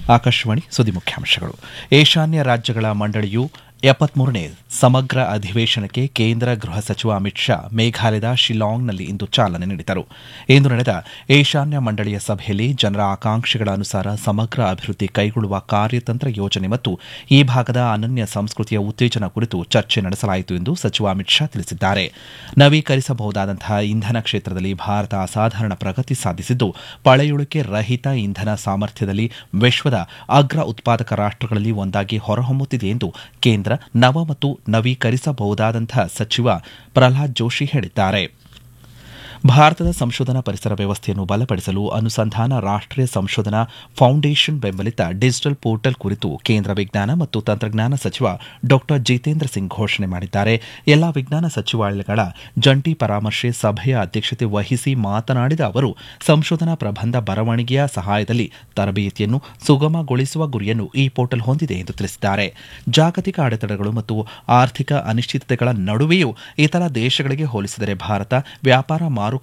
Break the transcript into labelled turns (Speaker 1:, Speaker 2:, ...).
Speaker 1: ಆಕಾಶವಾಣಿ ಸುದ್ದಿ ಮುಖ್ಯಾಂಶಗಳು ಈಶಾನ್ಯ ರಾಜ್ಯಗಳ ಮಂಡಳಿಯು ಎಪ್ಪತ್ಮೂರನೇ ಸಮಗ್ರ ಅಧಿವೇಶನಕ್ಕೆ ಕೇಂದ್ರ ಗೃಹ ಸಚಿವ ಅಮಿತ್ ಶಾ ಮೇಘಾಲಯದ ಶಿಲಾಂಗ್ನಲ್ಲಿ ಇಂದು ಚಾಲನೆ ನೀಡಿದರು ಇಂದು ನಡೆದ ಈಶಾನ್ಯ ಮಂಡಳಿಯ ಸಭೆಯಲ್ಲಿ ಜನರ ಆಕಾಂಕ್ಷೆಗಳ ಅನುಸಾರ ಸಮಗ್ರ ಅಭಿವೃದ್ಧಿ ಕೈಗೊಳ್ಳುವ ಕಾರ್ಯತಂತ್ರ ಯೋಜನೆ ಮತ್ತು ಈ ಭಾಗದ ಅನನ್ಯ ಸಂಸ್ಕೃತಿಯ ಉತ್ತೇಜನ ಕುರಿತು ಚರ್ಚೆ ನಡೆಸಲಾಯಿತು ಎಂದು ಸಚಿವ ಅಮಿತ್ ಶಾ ತಿಳಿಸಿದ್ದಾರೆ ನವೀಕರಿಸಬಹುದಾದಂತಹ ಇಂಧನ ಕ್ಷೇತ್ರದಲ್ಲಿ ಭಾರತ ಅಸಾಧಾರಣ ಪ್ರಗತಿ ಸಾಧಿಸಿದ್ದು ಪಳೆಯುಳಿಕೆ ರಹಿತ ಇಂಧನ ಸಾಮರ್ಥ್ಯದಲ್ಲಿ ವಿಶ್ವದ ಅಗ್ರ ಉತ್ಪಾದಕ ರಾಷ್ಟಗಳಲ್ಲಿ ಒಂದಾಗಿ ಹೊರಹೊಮ್ಮುತ್ತಿದೆ ಎಂದು ಕೇಂದ್ರ ನವ ಮತ್ತು ನವೀಕರಿಸಬಹುದಾದಂತಹ ಸಚಿವ ಪ್ರಹ್ಲಾದ್ ಜೋಶಿ ಹೇಳಿದ್ದಾರೆ ಭಾರತದ ಸಂಶೋಧನಾ ಪರಿಸರ ವ್ಯವಸ್ಥೆಯನ್ನು ಬಲಪಡಿಸಲು ಅನುಸಂಧಾನ ರಾಷ್ಟೀಯ ಸಂಶೋಧನಾ ಫೌಂಡೇಶನ್ ಬೆಂಬಲಿತ ಡಿಜಿಟಲ್ ಪೋರ್ಟಲ್ ಕುರಿತು ಕೇಂದ್ರ ವಿಜ್ಞಾನ ಮತ್ತು ತಂತ್ರಜ್ಞಾನ ಸಚಿವ ಡಾ ಜಿತೇಂದ್ರ ಸಿಂಗ್ ಘೋಷಣೆ ಮಾಡಿದ್ದಾರೆ ಎಲ್ಲಾ ವಿಜ್ಞಾನ ಸಚಿವಾಲಯಗಳ ಜಂಟಿ ಪರಾಮರ್ಶೆ ಸಭೆಯ ಅಧ್ಯಕ್ಷತೆ ವಹಿಸಿ ಮಾತನಾಡಿದ ಅವರು ಸಂಶೋಧನಾ ಪ್ರಬಂಧ ಬರವಣಿಗೆಯ ಸಹಾಯದಲ್ಲಿ ತರಬೇತಿಯನ್ನು ಸುಗಮಗೊಳಿಸುವ ಗುರಿಯನ್ನು ಈ ಪೋರ್ಟಲ್ ಹೊಂದಿದೆ ಎಂದು ತಿಳಿಸಿದ್ದಾರೆ ಜಾಗತಿಕ ಅಡೆತಡೆಗಳು ಮತ್ತು ಆರ್ಥಿಕ ಅನಿಶ್ಚಿತತೆಗಳ ನಡುವೆಯೂ ಇತರ ದೇಶಗಳಿಗೆ ಹೋಲಿಸಿದರೆ ಭಾರತ ವ್ಯಾಪಾರ ಮಾರುಕಟ್ಟೆ